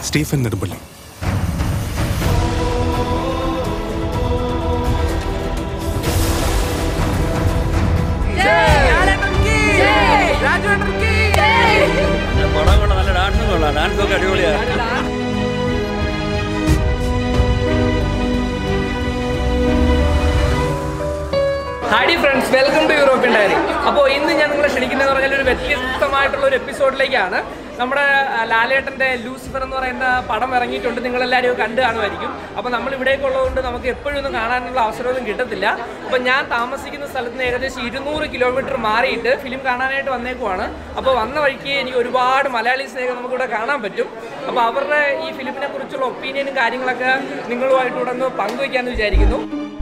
Stephen Nedumpally പടം കൊണ്ട് നല്ല ഡാൻസും കൊള്ളാം ഡാൻസ് ഒക്കെ അടിപൊളിയാണ് ഹാഡി friends welcome to European diary അപ്പോൾ ഇന്ന് ഞാൻ നിങ്ങളെ ക്ഷണിക്കുന്നത് പറഞ്ഞാൽ ഒരു വ്യത്യസ്തമായിട്ടുള്ള ഒരു എപ്പിസോഡിലേക്കാണ് നമ്മുടെ ആ, ലാലേട്ടൻ്റെ ലൂസിഫർ എന്ന് പറയുന്ന പടം ഇറങ്ങിയിട്ടുണ്ട് നിങ്ങളെല്ലാവരും കണ്ടു കാണുമായിരിക്കും അപ്പോൾ നമ്മൾ ഇവിടേക്ക് ഉള്ളതുകൊണ്ട് നമുക്ക് എപ്പോഴും ഒന്നും കാണാനുള്ള അവസരമൊന്നും കിട്ടത്തില്ല അപ്പോൾ ഞാൻ താമസിക്കുന്ന സ്ഥലത്ത് നിന്ന് ഏകദേശം ഇരുന്നൂറ് കിലോമീറ്റർ മാറിയിട്ട് ഫിലിം കാണാനായിട്ട് വന്നേക്കുവാണ് അപ്പോൾ വന്ന വഴിക്ക് എനിക്ക് ഒരുപാട് മലയാളി സ്നേഹം നമുക്കിവിടെ കാണാൻ പറ്റും അപ്പോൾ അവരുടെ ഈ ഫിലിമിനെ കുറിച്ചുള്ള ഒപ്പീനിയനും കാര്യങ്ങളൊക്കെ നിങ്ങളുമായിട്ട് ഇവിടെ ഒന്ന് പങ്കുവയ്ക്കാമെന്ന് വിചാരിക്കുന്നു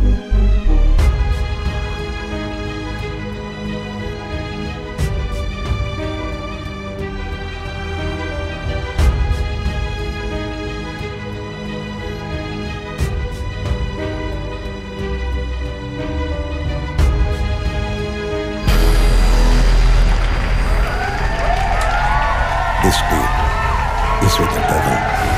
This deal is with the devil.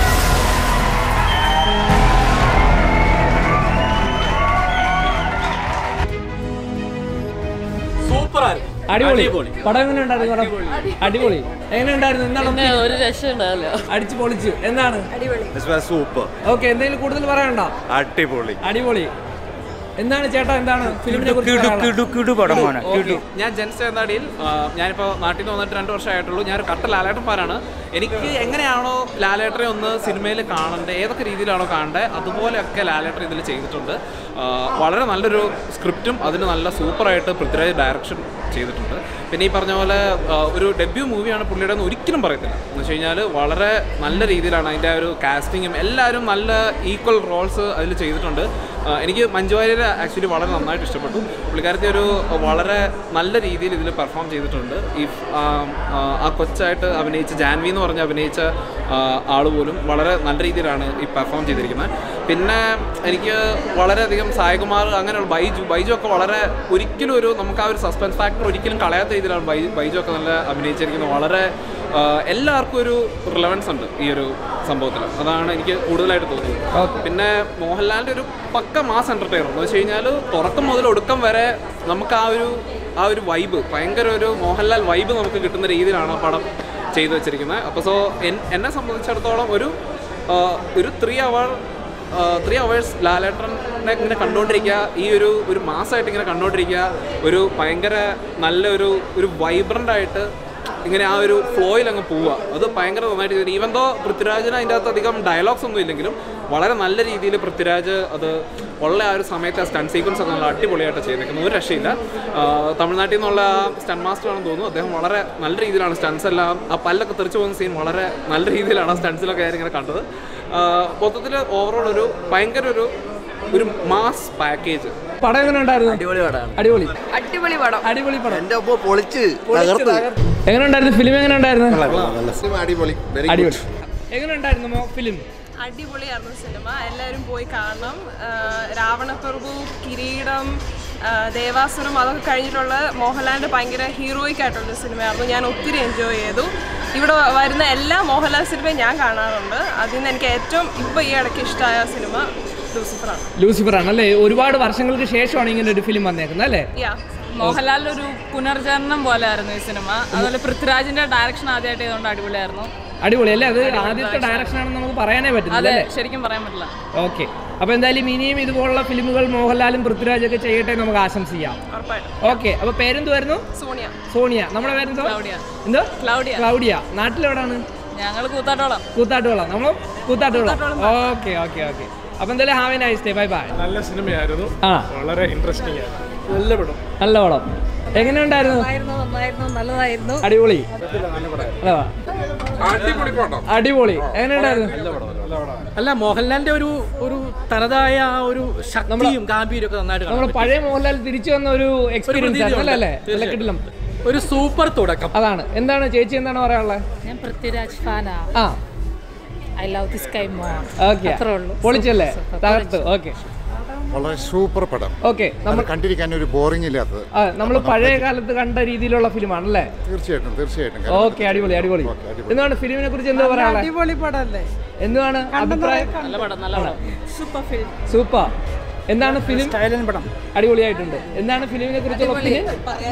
അടിപൊളി പടം എങ്ങനെ ഉണ്ടായിരുന്നു പടം അടിപൊളി എങ്ങനെ ഉണ്ടായിരുന്നു എന്താണ് ഒരു രക്ഷയുണ്ടാവില്ല അടിച്ചു പൊളിച്ചു എന്താണ് സൂപ്പർ ഓക്കെ എന്തെങ്കിലും കൂടുതൽ പറയണ്ടോ അടിപൊളി അടിപൊളി എന്താണ് ചേട്ടാ എന്താണ് ഫിലിമിനെ കുറിച്ച് പടമാണ് ഓക്കെ ഞാൻ ജെൻസ് എന്നടിയിൽ ഞാനിപ്പോൾ നാട്ടിൽ നിന്ന് വന്നിട്ട് രണ്ട് വർഷമായിട്ടുള്ളൂ ഞാനൊരു കട്ട ലാലേട്ടന്മാരാണ് എനിക്ക് എങ്ങനെയാണോ ലാലേട്ടനെ ഒന്ന് സിനിമയിൽ കാണേണ്ടത് ഏതൊക്കെ രീതിയിലാണോ കാണേണ്ടത് അതുപോലെയൊക്കെ ലാലേട്ടൻ ഇതിൽ ചെയ്തിട്ടുണ്ട് ആ, വളരെ നല്ലൊരു സ്ക്രിപ്റ്റും അതിന് നല്ല സൂപ്പറായിട്ട് പൃഥ്വിരാജ് ഡയറക്ഷൻ ചെയ്തിട്ടുണ്ട് പിന്നെ ഈ പറഞ്ഞ പോലെ ആ, ഒരു ഡെബ്യൂ മൂവിയാണ് പുള്ളിയുടെ എന്ന് ഒരിക്കലും പറയത്തില്ല എന്ന് വെച്ച് കഴിഞ്ഞാൽ വളരെ നല്ല രീതിയിലാണ് അതിൻ്റെ ആ ഒരു കാസ്റ്റിങ്ങും എല്ലാവരും നല്ല ഈക്വൽ റോൾസ് അതിൽ ചെയ്തിട്ടുണ്ട് ആ, എനിക്ക് മഞ്ജു വാര്യരെ ആക്ച്വലി വളരെ നന്നായിട്ട് ഇഷ്ടപ്പെട്ടു പുള്ളിക്കാരത്തെ ഒരു വളരെ നല്ല രീതിയിൽ ഇതിൽ പെർഫോം ചെയ്തിട്ടുണ്ട് ഈ ആ, ആ, ആ കൊച്ചായിട്ട് അഭിനയിച്ച ജാൻവി എന്ന് പറഞ്ഞ് അഭിനയിച്ച ആ, ആള് പോലും വളരെ നല്ല രീതിയിലാണ് ഈ പെർഫോം ചെയ്തിരിക്കുന്നത് പിന്നെ എനിക്ക് വളരെയധികം സായകുമാർ അങ്ങനെയുള്ള ബൈജു ബൈജു ഒക്കെ വളരെ ഒരിക്കലും ഒരു നമുക്ക് ആ ഒരു സസ്പെൻസ് ഫാക്ടർ ഒരിക്കലും കളയാത്ത രീതിയിലാണ് ബൈ ബൈജു ഒക്കെ നല്ല അഭിനയിച്ചിരിക്കുന്നത് വളരെ ആ, എല്ലാവർക്കും ഒരു റിലവൻസ് ഉണ്ട് ഈ ഒരു സംഭവത്തിൽ അതാണ് എനിക്ക് കൂടുതലായിട്ട് തോന്നിയത് പിന്നെ മോഹൻലാലിൻ്റെ ഒരു പക്ക മാസ് എൻ്റർടൈനർ എന്ന് വെച്ച് കഴിഞ്ഞാൽ തുറക്കം മുതൽ ഒടുക്കം വരെ നമുക്ക് ആ ഒരു ആ ഒരു വൈബ് ഭയങ്കര ഒരു മോഹൻലാൽ വൈബ് നമുക്ക് കിട്ടുന്ന രീതിയിലാണ് ആ പടം ചെയ്തു വെച്ചിരിക്കുന്നത് അപ്പോൾ സോ എന്നെ സംബന്ധിച്ചിടത്തോളം ഒരു ആ, ഒരു ത്രീ അവർ ത്രീ അവേഴ്സ് ലാലേട്ടനെ ഇങ്ങനെ കണ്ടുകൊണ്ടിരിക്കുക ഈ ഒരു ഒരു മാസമായിട്ട് ഇങ്ങനെ കണ്ടുകൊണ്ടിരിക്കുക ഒരു ഭയങ്കര നല്ലൊരു ഒരു വൈബ്രൻ്റ് ആയിട്ട് ഇങ്ങനെ ആ ഒരു ഫ്ലോയിൽ അങ്ങ് പോവുക അത് ഭയങ്കര നന്നായിട്ട് ചെയ്തിട്ട് ഈവൻ ദോ പൃഥ്വിരാജിന് അതിൻ്റെ അകത്ത് അധികം ഡയലോഗ്സ് ഒന്നും ഇല്ലെങ്കിലും വളരെ നല്ല രീതിയിൽ പൃഥ്വിരാജ് അത് ഉള്ള ആ ഒരു സമയത്ത് ആ സ്റ്റൺ സീക്വൻസ് ഒക്കെ നല്ല അടിപൊളിയായിട്ട് ചെയ്തേക്കുന്നത് ഒരു രക്ഷയില്ല ആ, തമിഴ്നാട്ടിൽ നിന്നുള്ള സ്റ്റൺ മാസ്റ്റർ ആണെന്ന് തോന്നുന്നു അദ്ദേഹം വളരെ നല്ല രീതിയിലാണ് സ്റ്റൺസ് എല്ലാം ആ പല്ലൊക്കെ തെറിച്ച് പോകുന്ന സീൻ വളരെ നല്ല രീതിയിലാണ് ആ സ്റ്റൺസിലൊക്കെ ഞാൻ ഇങ്ങനെ കണ്ടത് മൊത്തത്തിൽ ഓവറോൾ ഒരു ഭയങ്കര ഒരു ഒരു മാസ് പാക്കേജ് പടം എങ്ങനെ ഉണ്ടായിരുന്നു അടിപൊളി പടമാണ് അടിപൊളി അടിപൊളി പടം അടിപൊളി പടം എന്റെ ഒപ്പം പൊളിച്ച് പൊളിച്ച് തകർത്ത്. എങ്ങനെ ഉണ്ടായിരുന്നു ഫിലിം എങ്ങനെ ഉണ്ടായിരുന്നു അടിപൊളി വെരി അടിപൊളി എങ്ങനെ ഉണ്ടായിരുന്നു ഫിലിം അടിപൊളിയായിരുന്നു സിനിമ എല്ലാവരും പോയി കാണണം ആ, രാവണപ്രഭു കിരീടം ആ, ദേവാസുരം അതൊക്കെ കഴിഞ്ഞിട്ടുള്ള മോഹൻലാലിൻ്റെ ഭയങ്കര ഹീറോയിക് ആയിട്ടുള്ള സിനിമയായിരുന്നു ഞാൻ ഒത്തിരി എൻജോയ് ചെയ്തു ഇവിടെ വരുന്ന എല്ലാ മോഹൻലാൽ സിനിമയും ഞാൻ കാണാറുണ്ട് അതിൽ നിന്ന് എനിക്ക് ഏറ്റവും ഇപ്പോൾ ഈ ഇടയ്ക്ക് ഇഷ്ടമായ സിനിമ ലൂസിഫറാണ് ലൂസിഫർ ആണ് അല്ലേ ഒരുപാട് വർഷങ്ങൾക്ക് ശേഷമാണ് ഇങ്ങനെ ഒരു ഫിലിം വന്നേക്കുന്നത് അല്ലേ യാ മോഹൻലാലിന്റെ ഒരു പുനർജനനം പോലെ ആയിരുന്നു ഈ സിനിമ അതുപോലെ പൃഥ്വിരാജിന്റെ ഡയറക്ഷൻ ആദ്യമായിട്ട് ചെയ്തുകൊണ്ട് അടിപൊളിയായിരുന്നു അടിപൊളി അല്ലേ അത് ആദ്യത്തെ ഡയറക്ഷൻ ആണെന്ന് നമുക്ക് പറയാനേ പറ്റില്ല അതെ അല്ലേ ശരിക്കും പറയാൻ പറ്റില്ല ഓക്കെ അപ്പൊ എന്തായാലും ഇനിയും ഇതുപോലുള്ള ഫിലിമുകൾ മോഹൻലാലും പൃഥ്വിരാജൊക്കെ ചെയ്യട്ടെ എന്ന് നമുക്ക് ആശംസിക്കാം ഉറപ്പായിട്ടും ഓക്കെ അപ്പൊ പേരെന്തുവായിരുന്നു സോണിയ സോണിയ നമ്മുടെ പേരെന്തോ ക്ലൗഡിയ. എന്തോ ക്ലൗഡിയ. ക്ലൗഡിയ നാട്ടിലെവിടാണ് ഞങ്ങൾ കൂത്താട്ടോളം കൂത്താട്ടുകുളം നമ്മൾ കൂത്താട്ടുകുളം ഓക്കെ ഓക്കെ ഓക്കെ അപ്പൊ എന്തായാലും have a nice day bye bye നല്ല സിനിമയായിരുന്നു ആ വളരെ ഇൻട്രസ്റ്റിംഗ് ആയിരുന്നു നല്ല പടം നല്ല പടം എങ്ങനെ ഉണ്ടായിരുന്നു നന്നായിരുന്നു നല്ലതായിരുന്നു അടിപൊളി അതാ. അടിപൊളി എങ്ങനെ ഉണ്ടായിരുന്നു അല്ല മോഹൻലാലിന്റെ ഒരു ഒരു തനതായ ആ ഒരു ശക്തിയും ഗാംഭീര്യം ഒക്കെ നന്നായിട്ട് നമ്മൾ കാണാൻ പഴയ മോഹൻലാൽ തിരിച്ചു വന്ന ഒരു എക്സ്പീരിയൻസ് ആയിരുന്നു അല്ലേ അല്ലേ നല്ല കിട്ടില്ല പറ്റും. ഒരു സൂപ്പർ തുടക്കം അതാണ് എന്താണ് ചേച്ചി എന്താണ് പറയാനുള്ളത് ഞാൻ പൃഥ്വിരാജ് ഫാനാ ആ I love this guy more okay അത്രേ ഉള്ളൂ പൊളിച്ചല്ലേ തകർത്ത് ഓക്കെ വളരെ സൂപ്പർ പടം ഓക്കെ അത് നമ്മൾ കണ്ടിരിക്കാൻ ഒരു ബോറിംഗ് ഇല്ലാത്തത് നമ്മൾ പഴയ കാലത്ത് കണ്ട രീതിയിലുള്ള ഫിലിമാണല്ലേ തീർച്ചയായിട്ടും തീർച്ചയായിട്ടും ഓക്കെ അടിപൊളി അടിപൊളി ഓക്കെ, അടിപൊളി. എന്താണ് ഫിലിമിനെ കുറിച്ച് എന്താ പറയാനുള്ളത് അടിപൊളി പടമല്ലേ എന്തുവാണ് അഭിപ്രായം നല്ല പടം നല്ല പടം സൂപ്പർ ഫിലിം സൂപ്പർ എന്താണ് ഫിലിം സ്റ്റൈലൻ പടം അടിപൊളിയായിട്ടുണ്ട് എന്താണ് ഫിലിമിനെ കുറിച്ചുള്ള ഒപ്പീനിയൻ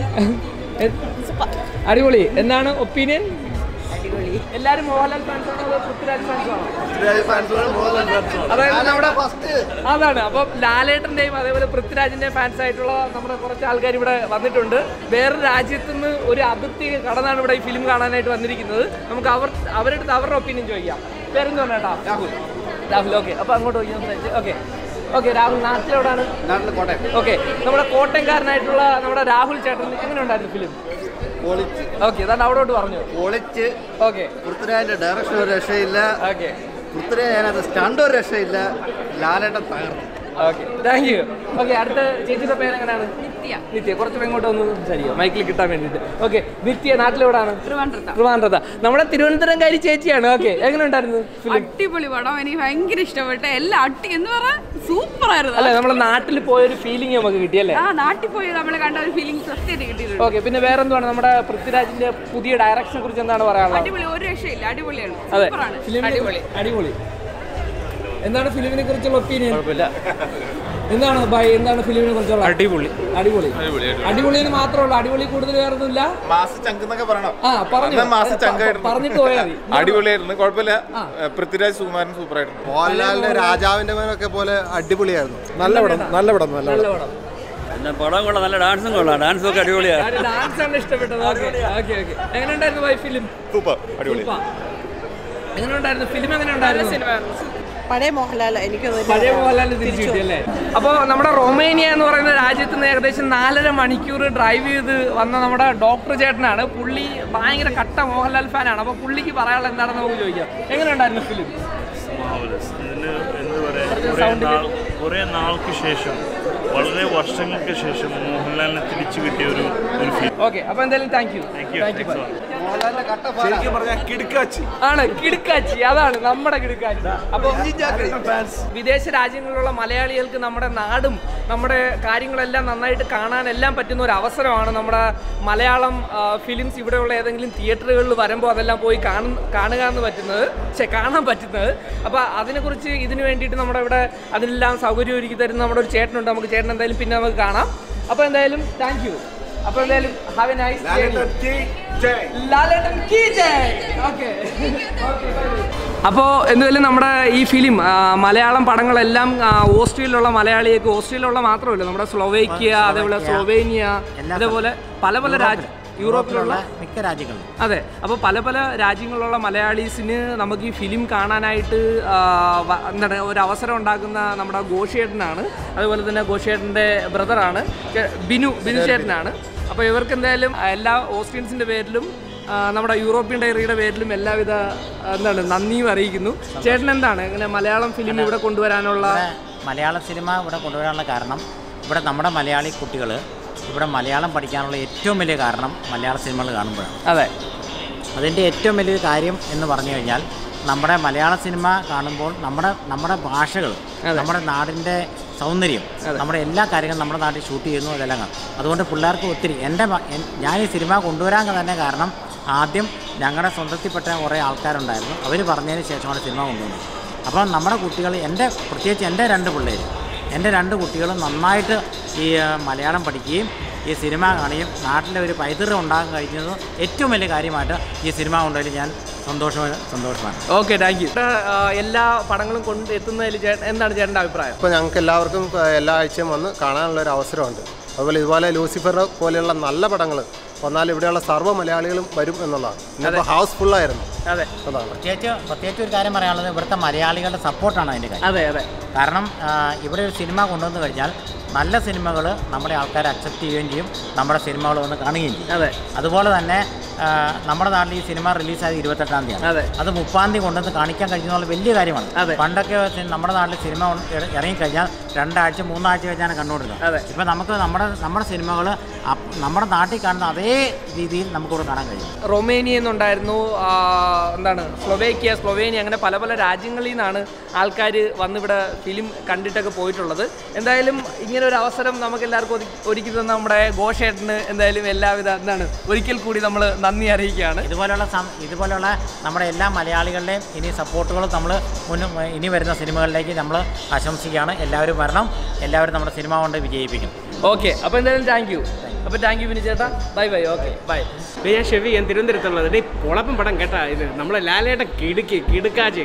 അടിപൊളി എന്താണ് ഒപ്പീനിയൻ എല്ലാരും മോഹൻലാൽ ഫാൻസ് ആണോ അതോ പൃഥ്വിരാജ് ഫാൻസ് ആണോ അതായത് നമ്മുടെ അതാണ് അപ്പം ലാലേട്ടന്റെയും അതേപോലെ പൃഥ്വിരാജിന്റെയും ഫാൻസ് ആയിട്ടുള്ള നമ്മുടെ കുറച്ച് ആൾക്കാർ ഇവിടെ വന്നിട്ടുണ്ട് വേറെ രാജ്യത്ത് നിന്ന് ഒരു അതിർത്തി കടന്നാണ് ഇവിടെ ഈ ഫിലിം കാണാനായിട്ട് വന്നിരിക്കുന്നത് നമുക്ക് അവർ അവരുടെ അടുത്ത് അവരുടെ ഒപ്പീനിയൻ ചോദിക്കാം പേരെന്താ കേട്ടോ രാഹുൽ രാഹുൽ ഓക്കെ അപ്പൊ അങ്ങോട്ട് പോയി ഓക്കെ ഓക്കെ രാഹുൽ നാട്ടിലെവിടാണ് ഓക്കെ നമ്മുടെ കോട്ടയംകാരനായിട്ടുള്ള നമ്മുടെ രാഹുൽ ചേട്ടൻ എങ്ങനെ ഉണ്ടായിരുന്നു ഫിലിം പൊളിച്ച് ഓക്കെ അതാണ് അവിടോട്ട് പറഞ്ഞു പൊളിച്ച് ഓക്കെ പൃഥ്വിരാജിന്റെ ഡയറക്ഷൻ ഒരു രക്ഷയില്ല ഓക്കെ പൃഥ്വിരാജ് അതിനകത്ത് സ്റ്റണ്ട് ഒരു രക്ഷയില്ല ലാലേട്ടൻ തകർന്നു ഓക്കെ താങ്ക് യു ഓക്കെ അടുത്ത ചേച്ചിയുടെ പേര് എങ്ങനെയാണ് നിത്യ നിത്യ കുറച്ച് ഇങ്ങോട്ട് ഒന്ന് സംസാരിക്കുക മൈക്കിൽ കിട്ടാൻ വേണ്ടിയിട്ട് ഓക്കെ നിത്യ നാട്ടിലെവിടാണ് ട്രിവാൻഡ്രത്ത ട്രിവാൻഡ്രത നമ്മുടെ തിരുവനന്തപുരംകാരി ചേച്ചിയാണ് ഓക്കെ എങ്ങനെ ഉണ്ടായിരുന്നു ഫിലിം അടിപൊളി പടം എനിക്ക് ഭയങ്കര ഇഷ്ടപ്പെട്ടു എല്ലാം അട്ടി എന്ന് പറഞ്ഞാൽ സൂപ്പർ ആയിരുന്നു അല്ലെ നമ്മുടെ നാട്ടിൽ പോയൊരു ഫീലിംഗ് നമുക്ക് കിട്ടിയല്ലേ ആ നാട്ടിൽ പോയി നമ്മൾ കണ്ട ഒരു ഫീലിംഗ് സത്യമായിട്ട് കിട്ടിയിട്ടുണ്ട് ഓക്കെ പിന്നെ വേറെ എന്തുവാണ് നമ്മുടെ പൃഥ്വിരാജിന്റെ പുതിയ ഡയറക്ഷനെ കുറിച്ച് എന്താണ് പറയാനുള്ളത് അടിപൊളി ഒരു രക്ഷയില്ല അടിപൊളിയാണ് അതെ സൂപ്പറാണ് ഫിലിമിനെ അടിപൊളി അടിപൊളി എന്താണ് ഫിലിമിനെ കുറിച്ചുള്ള ഒപ്പീനിയൻ എന്താണ് ബൈ എന്താണ് ഫിലിമിനെ കുറിച്ചുള്ള അടിപൊളി അടിപൊളി അടിപൊളി എന്ന് മാത്രമല്ല അടിപൊളി കൂടുതൽ വേറെ ഒന്നുമില്ല മാസ് ചങ്ക് എന്നൊക്കെ പറയണം ആ പറഞ്ഞു എന്നാ മാസ് ചങ്കായിരുന്നു. പറഞ്ഞിട്ട് പോയാൽ മതി അടിപൊളിയായിരുന്നു കുഴപ്പമില്ല പൃഥ്വിരാജ് സുകുമാരൻ സൂപ്പർ ആയിരുന്നു മോഹൻലാലിന്റെ രാജാവിന്റെ മേനൊക്കെ പോലെ അടിപൊളിയായിരുന്നു നല്ല പടം നല്ല പടം നല്ല നല്ല പടം പിന്നെ പടം കൊള്ളാം നല്ല ഡാൻസും കൊള്ളാം ഡാൻസും ഒക്കെ അടിപൊളിയാണ് ഡാൻസ് ആണ് ഇഷ്ടപ്പെട്ടത് ഓക്കെ ഓക്കെ ഓക്കെ എങ്ങനെ ഉണ്ടായിരുന്നു ബൈ ഫിലിം സൂപ്പർ അടിപൊളി എങ്ങനെ ഉണ്ടായിരുന്നു ഫിലിം എങ്ങനെ ഉണ്ടായിരുന്നു പഴയ മോഹൻലാൽ എനിക്ക് പഴയ മോഹൻലാലിന് തിരിച്ചു കിട്ടിയല്ലേ അപ്പോൾ നമ്മുടെ റൊമേനിയ എന്ന് പറയുന്ന രാജ്യത്ത് നിന്ന് ഏകദേശം നാലര മണിക്കൂർ ഡ്രൈവ് ചെയ്ത് വന്ന നമ്മുടെ ഡോക്ടർ ചേട്ടനാണ് പുള്ളി ഭയങ്കര കട്ട മോഹൻലാൽ ഫാനാണ് അപ്പോൾ പുള്ളിക്ക് പറയാനുള്ള എന്താണെന്ന് നമുക്ക് ചോദിക്കാം എങ്ങനെ ഉണ്ടായിരുന്നു ഫിലിം ഇതിന് എന്ത് പറയാ കുറേ നാൾ കുറേ നാൾക്ക് ശേഷം വളരെ വർഷങ്ങൾക്ക് ശേഷം മോഹൻലാലിനെ തിരിച്ചു കിട്ടിയ ഒരു ഒരു ഫീൽ ഓക്കെ അപ്പോൾ എന്തായാലും thank you thank you thank you മോഹൻലാലിന്റെ കട്ട ഫാനാ. ശരിക്കും പറഞ്ഞാൽ കിടുക്കാച്ചി ആണ് കിടുക്കാച്ചി അതാണ് നമ്മുടെ കിടുക്കാച്ചി അപ്പൊ വിദേശ രാജ്യങ്ങളിലുള്ള മലയാളികൾക്ക് നമ്മുടെ നാടും നമ്മുടെ കാര്യങ്ങളെല്ലാം നന്നായിട്ട് കാണാനെല്ലാം പറ്റുന്ന ഒരു അവസരമാണ് നമ്മുടെ മലയാളം ഫിലിംസ് ഇവിടെയുള്ള ഏതെങ്കിലും തിയേറ്ററുകളിൽ വരുമ്പോൾ അതെല്ലാം പോയി കാണുന്ന കാണുക എന്ന് പറ്റുന്നത് പക്ഷെ കാണാൻ പറ്റുന്നത് അപ്പോൾ അതിനെക്കുറിച്ച് ഇതിന് വേണ്ടിയിട്ട് നമ്മുടെ ഇവിടെ അതിനെല്ലാം സൗകര്യം ഒരുക്കി തരുന്ന നമ്മുടെ ഒരു ചേട്ടനുണ്ട് നമുക്ക് ചേട്ടൻ എന്തായാലും പിന്നെ നമുക്ക് കാണാം അപ്പോൾ എന്തായാലും താങ്ക് യു അപ്പോൾ എന്തായാലും ഹാവ് എ നൈസ് ലാലേട്ടൻ കീ ജയ് ഓക്കെ അപ്പോൾ എന്തായാലും നമ്മുടെ ഈ ഫിലിം ആ, മലയാളം പടങ്ങളെല്ലാം ആ, ഓസ്ട്രേലിയയിലുള്ള മലയാളിയൊക്കെ ഓസ്ട്രേലിയയിലുള്ള മാത്രമല്ല നമ്മുടെ സ്ലോവേക്കിയ അതേപോലെ സ്ലോവേനിയ അതേപോലെ പല പല രാജ്യ യൂറോപ്പിലുള്ള മിക്ക രാജ്യങ്ങളും അതെ അപ്പോൾ പല പല രാജ്യങ്ങളിലുള്ള മലയാളീസിന് നമുക്ക് ഈ ഫിലിം കാണാനായിട്ട് ആ, വ- എന്താണ് ഒരു അവസരം ഉണ്ടാക്കുന്ന നമ്മുടെ ഘോഷേട്ടനാണ് അതുപോലെ തന്നെ ഘോഷേട്ടൻ്റെ ബ്രദറാണ് ചെ- ബിനു ബിനു ചേട്ടനാണ് അപ്പോൾ ഇവർക്ക് എന്തായാലും എല്ലാ ഓസ്ട്രിയൻസിൻ്റെ പേരിലും ആ, നമ്മുടെ യൂറോപ്യൻ ഡയറിയുടെ പേരിലും എല്ലാവിധ ആ, എന്താണ് നന്ദിയും അറിയിക്കുന്നു ചേട്ടൻ എന്താണ് ഇങ്ങനെ മലയാളം ഫിലിം ഇവിടെ കൊണ്ടുവരാനുള്ള മലയാള സിനിമ ഇവിടെ കൊണ്ടുവരാനുള്ള കാരണം ഇവിടെ നമ്മുടെ മലയാളി കുട്ടികൾ ഇവിടെ മലയാളം പഠിക്കാനുള്ള ഏറ്റവും വലിയ കാരണം മലയാള സിനിമകൾ കാണുമ്പോഴാണ് അതെ അതിൻ്റെ ഏറ്റവും വലിയൊരു കാര്യം എന്ന് പറഞ്ഞു കഴിഞ്ഞാൽ നമ്മുടെ മലയാള സിനിമ കാണുമ്പോൾ നമ്മുടെ നമ്മുടെ ഭാഷകൾ നമ്മുടെ നാടിൻ്റെ സൗന്ദര്യം നമ്മുടെ എല്ലാ കാര്യങ്ങളും നമ്മുടെ നാട്ടിൽ ഷൂട്ട് ചെയ്യുന്നു അതെല്ലാം കാണും അതുകൊണ്ട് പിള്ളേർക്ക് ഒത്തിരി എൻ്റെ മ- എൻ- ഞാൻ ഈ സിനിമ കൊണ്ടുവരാൻ തന്നെ കാരണം ആദ്യം ഞങ്ങളുടെ സ്വന്തത്തിൽപ്പെട്ട കുറേ ആൾക്കാരുണ്ടായിരുന്നു അവർ പറഞ്ഞതിന് ശേഷമാണ് സിനിമ കൊണ്ടുവന്നത് അപ്പം നമ്മുടെ കുട്ടികൾ എൻ്റെ പ്രത്യേകിച്ച് എൻ്റെ രണ്ട് പിള്ളേർ എൻ്റെ രണ്ട് കുട്ടികളും നന്നായിട്ട് ഈ ആ, മലയാളം പഠിക്കുകയും ഈ സിനിമ കാണുകയും നാട്ടിലെ ഒരു പൈതൃകം ഉണ്ടാകാൻ കഴിഞ്ഞത് ഏറ്റവും വലിയ കാര്യമായിട്ട് ഈ സിനിമ കൊണ്ടതിൽ ഞാൻ സന്തോഷമാണ് സന്തോഷമാണ് ഓക്കെ താങ്ക് യു എല്ലാ പടങ്ങളും കൊണ്ട് എത്തുന്നതിൽ ചേട്ടൻ എന്താണ് ചേട്ടൻ്റെ അഭിപ്രായം ഇപ്പോൾ ഞങ്ങൾക്ക് എല്ലാവർക്കും ആ, എല്ലാ ആഴ്ചയും വന്ന് കാണാനുള്ള ഒരു അവസരമുണ്ട് അതുപോലെ ഇതുപോലെ ലൂസിഫർ പോലെയുള്ള നല്ല പടങ്ങൾ വന്നാൽ ഇവിടെയുള്ള സർവ്വ മലയാളികളും വരും എന്നുള്ളതാണ് ഇന്നിപ്പോൾ ഹൗസ് ഫുള്ളായിരുന്നു അതെ അതാണ് പ്രത്യേകിച്ച് പ്രത്യേകിച്ച് ഒരു കാര്യം പറയാനുള്ളത് ഇവിടുത്തെ മലയാളികളുടെ സപ്പോർട്ടാണ് അതിൻ്റെ കാര്യം അതെ അതെ കാരണം ആ, ഇവിടെ ഒരു സിനിമ കൊണ്ടുവന്ന് കഴിഞ്ഞാൽ നല്ല സിനിമകൾ നമ്മുടെ ആൾക്കാർ അക്സെപ്റ്റ് ചെയ്യുകയും ചെയ്യും നമ്മുടെ സിനിമകൾ വന്ന് കാണുകയും ചെയ്യും അതെ അതുപോലെ തന്നെ ആ, നമ്മുടെ നാട്ടിൽ ഈ സിനിമ റിലീസായത് ഇരുപത്തെട്ടാം തീയതി അതെ. അത് മുപ്പാം തീയതി കൊണ്ടുവന്ന് കാണിക്കാൻ കഴിഞ്ഞുള്ള വലിയ കാര്യമാണ് അതെ. പണ്ടൊക്കെ സി- നമ്മുടെ നാട്ടിൽ സിനിമ ഉൺ- ഇറ- ഇറങ്ങിക്കഴിഞ്ഞാൽ രണ്ടാഴ്ച മൂന്നാഴ്ച കഴിഞ്ഞാണ് കണ്ടുകൊണ്ടിരുന്നത് അതെ. ഇപ്പം നമുക്ക് നമ്മുടെ നമ്മുടെ സിനിമകൾ നമ്മുടെ നാട്ടിൽ കാണുന്ന അതേ രീതിയിൽ നമുക്കിവിടെ കാണാൻ കഴിയും റൊമേനിയ എന്നുണ്ടായിരുന്നു ആ, എന്താണ് സ്ലൊവേക്കിയ സ്ലൊവേനിയ അങ്ങനെ പല പല രാജ്യങ്ങളിൽ നിന്നാണ് ആൾക്കാർ വന്നിവിടെ ഫിലിം കണ്ടിട്ടൊക്കെ പോയിട്ടുള്ളത് എന്തായാലും ഇങ്ങനെ ഒരു അവസരം നമുക്ക് എല്ലാവർക്കും ഒരുക്കി തന്ന നമ്മുടെ ഘോഷേട്ടന് എന്തായാലും എല്ലാവിധ എന്താണ് ഒരിക്കൽ കൂടി നമ്മൾ നന്ദി നന്ദി അറിയിക്കുകയാണ് ഇതുപോലെയുള്ള സം- ഇതുപോലെയുള്ള നമ്മുടെ എല്ലാ മലയാളികളുടെയും ഇനി സപ്പോർട്ടുകളും നമ്മൾ മുന്നും ഇനി വരുന്ന സിനിമകളിലേക്ക് നമ്മൾ ആശംസിക്കുകയാണ് എല്ലാവരും വരണം എല്ലാവരും നമ്മുടെ സിനിമ കൊണ്ട് വിജയിപ്പിക്കും ഓക്കെ അപ്പോൾ എന്തായാലും താങ്ക് യു അപ്പോൾ താങ്ക് യു വിനി ചേട്ടാ ബൈ ബൈ ഓക്കെ ബൈ ഞാൻ ഷെവി ഞാൻ തിരുവനന്തപുരത്തുള്ളത് ഡേ പൊളപ്പം പടം കേട്ടാ ഇത് നമ്മളെ ലാലേട്ട കിടുക്കി കിടുക്കാച്ചി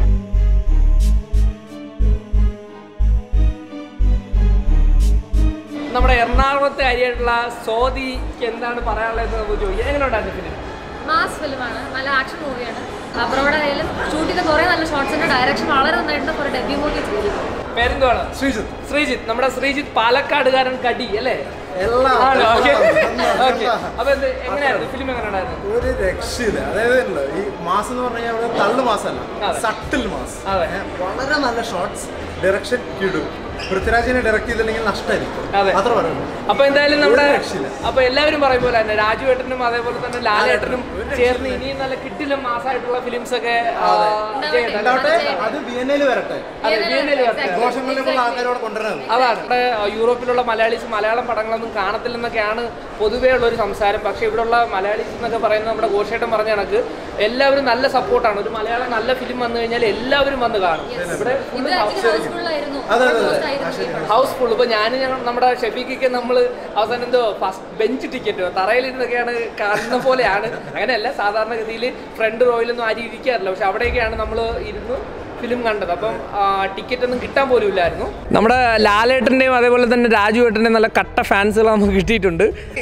നമ്മുടെ എറണാകുളത്തെ അരിയായിട്ടുള്ള സോദിക്ക് എന്താണ് പറയാനുള്ളത് നമുക്ക് ചോദിക്കാം എങ്ങനെ ഉണ്ടായിരുന്നു ഫിലിം മാസ് ഫിലിമാണ് നല്ല ആക്ഷൻ മൂവിയാണ് അബ്രോഡ് ആയാലും ഷൂട്ട് ചെയ്ത കുറേ നല്ല ഷോർട്സിന്റെ ഡയറക്ഷൻ വളരെ നന്നായിട്ടുണ്ട് ഫോർ ഡെബ്യൂ മൂവി ചെയ്തിരിക്കുന്നത് പേരെന്തുവാണ് ശ്രീജിത്ത് ശ്രീജിത്ത് നമ്മുടെ ശ്രീജിത്ത് പാലക്കാടുകാരൻ കടി അല്ലേ എല്ലാം. ആണോ? Okay. എല്ലാം. Okay. അപ്പൊ എന്ത് എങ്ങനെയായിരുന്നു ഫിലിം എങ്ങനെ ഉണ്ടായിരുന്നു ഒരു രക്ഷയില്ല അതായത് ഉണ്ടല്ലോ, ഈ മാസം എന്ന് പറഞ്ഞു കഴിഞ്ഞാൽ തള്ളു മാസമല്ല അതെ. സട്ടിൽ മാസ് അതെ. ഏ, വളരെ നല്ല ഷോർട്സ് ഡയറക്ഷൻ കിടും പൃഥ്വിരാജിനെ ഡയറക്റ്റ് ചെയ്തില്ലെങ്കിൽ നഷ്ടമായിരിക്കും അതെ. അത്ര പറയുള്ളൂ അപ്പൊ എന്തായാലും നമ്മുടെ ഒരു രക്ഷയില്ല. അപ്പൊ എല്ലാവരും പറയും പോലെ തന്നെ രാജുവേട്ടനും അതേപോലെ തന്നെ ലാലേട്ടനും ചേർന്ന് ഇനിയും നല്ല കിട്ടിലും മാസമായിട്ടുള്ള ഫിലിംസ് ഒക്കെ ആ, ചെയ്യട്ടെ. ഉണ്ടാവട്ടെ അത് വി എൻ എയിൽ വരട്ടെ അതെ, VNL വരട്ടെ. ദോഷങ്ങളിലുള്ള ആൾക്കാരോട് കൊണ്ടുവരണം അതാണ് ഇവിടെ യൂറോപ്പിലുള്ള മലയാളീസ് മലയാളം പടങ്ങളൊന്നും കാണത്തില്ലെന്നൊക്കെയാണ് പൊതുവേ ഉള്ള ഒരു സംസാരം പക്ഷേ ഇവിടെയുള്ള മലയാളീസ് എന്നൊക്കെ പറയുന്നത് നമ്മുടെ ഘോഷേട്ടൻ പറഞ്ഞ കണക്ക് എല്ലാവരും നല്ല സപ്പോർട്ടാണ് ഒരു മലയാളം നല്ല ഫിലിം വന്നു കഴിഞ്ഞാൽ എല്ലാവരും വന്ന് കാണും ഇവിടെ ഇത് ആക്ച്വലി ഹൗസ്ഫുൾ ആയിരുന്നു അതെ, അതെ, അതെ. Closed ആയിരുന്നു ഈ പടം. ഹൗസ്ഫുൾ ഇപ്പൊ ഞാൻ ഞങ്ങൾ നമ്മുടെ ഷെഫീക്കൊക്കെ നമ്മൾ അവസാനം എന്തോ ഫസ്റ്റ് ബെഞ്ച് ടിക്കറ്റ് തറയിലിരുന്നൊക്കെയാണ് കാണുന്ന പോലെയാണ് അങ്ങനെയല്ല സാധാരണഗതിയിൽ ഫ്രണ്ട് റോയിലൊന്നും ആരും ഇരിക്കാറില്ല പക്ഷെ അവിടെയൊക്കെയാണ് നമ്മൾ ഇരുന്ന് ഫിലിം കണ്ടത് അപ്പം ടിക്കറ്റ് ഒന്നും കിട്ടാൻ പോലും ഇല്ലായിരുന്നു നമ്മുടെ ലാലേട്ടന്റെയും അതേപോലെ തന്നെ രാജുവേട്ടന്റെയും നല്ല കട്ട ഫാൻസുകൾ നമുക്ക് കിട്ടിയിട്ടുണ്ട്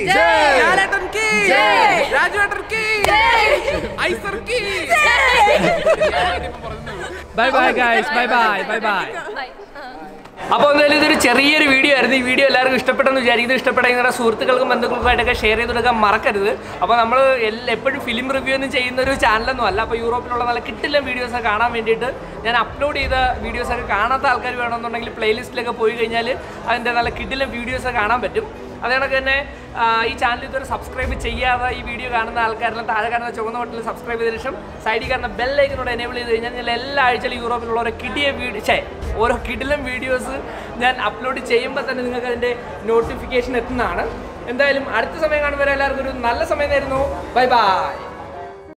bye bye guys bye bye bye bye അപ്പോൾ എന്തായാലും ഇതൊരു ചെറിയൊരു വീഡിയോ ആയിരുന്നു ഈ വീഡിയോ എല്ലാവർക്കും ഇഷ്ടപ്പെട്ടെന്ന് വിചാരിക്കുന്നു ഇഷ്ടപ്പെട്ടെങ്കിൽ നിങ്ങളുടെ സുഹൃത്തുക്കൾക്കും ബന്ധുക്കൾക്കുമായിട്ടൊക്കെ ഷെയർ ചെയ്ത് കൊടുക്കാൻ മറക്കരുത് അപ്പോൾ നമ്മൾ എപ്പോഴും ഫിലിം റിവ്യൂ ഒന്നും ചെയ്യുന്ന ഒരു ചാനലൊന്നും അല്ല അപ്പോൾ യൂറോപ്പിലുള്ള നല്ല കിട്ടില്ല വീഡിയോസ് കാണാൻ വേണ്ടിയിട്ട് ഞാൻ അപ്ലോഡ് ചെയ്ത വീഡിയോസ് ഒക്കെ കാണാത്ത ആൾക്കാർ വേണമെന്നുണ്ടെങ്കിൽ പ്ലേലിസ്റ്റിലൊക്കെ പോയി കഴിഞ്ഞാൽ അതിൻ്റെ നല്ല കിട്ടില്ല വീഡിയോസ് കാണാൻ പറ്റും അതേ കണക്ക് തന്നെ ആ, ഈ ചാനൽ ഇതുവരെ സബ്സ്ക്രൈബ് ചെയ്യാതെ ഈ വീഡിയോ കാണുന്ന ആൾക്കാരെല്ലാം താഴെ കാണുന്ന ചുവന്ന ബട്ടണിൽ സബ്സ്ക്രൈബ് ചെയ്ത ശേഷം സൈഡിൽ കാണുന്ന ബെല്ലൈക്കനോട് എനേബിൾ ചെയ്ത് കഴിഞ്ഞാൽ ഞാൻ എല്ലാ ആഴ്ചയിലും യൂറോപ്പിലുള്ള ഓരോ കിടിയ വീഡിയോ ചേ ഓരോ കിടിലം വീഡിയോസ് ഞാൻ അപ്ലോഡ് ചെയ്യുമ്പോൾ തന്നെ നിങ്ങൾക്ക് അതിൻ്റെ നോട്ടിഫിക്കേഷൻ എത്തുന്നതാണ് എന്തായാലും അടുത്ത സമയം കാണുമ്പോൾ എല്ലാവർക്കും ഒരു നല്ല സമയം തരുന്നു ബൈ ബൈ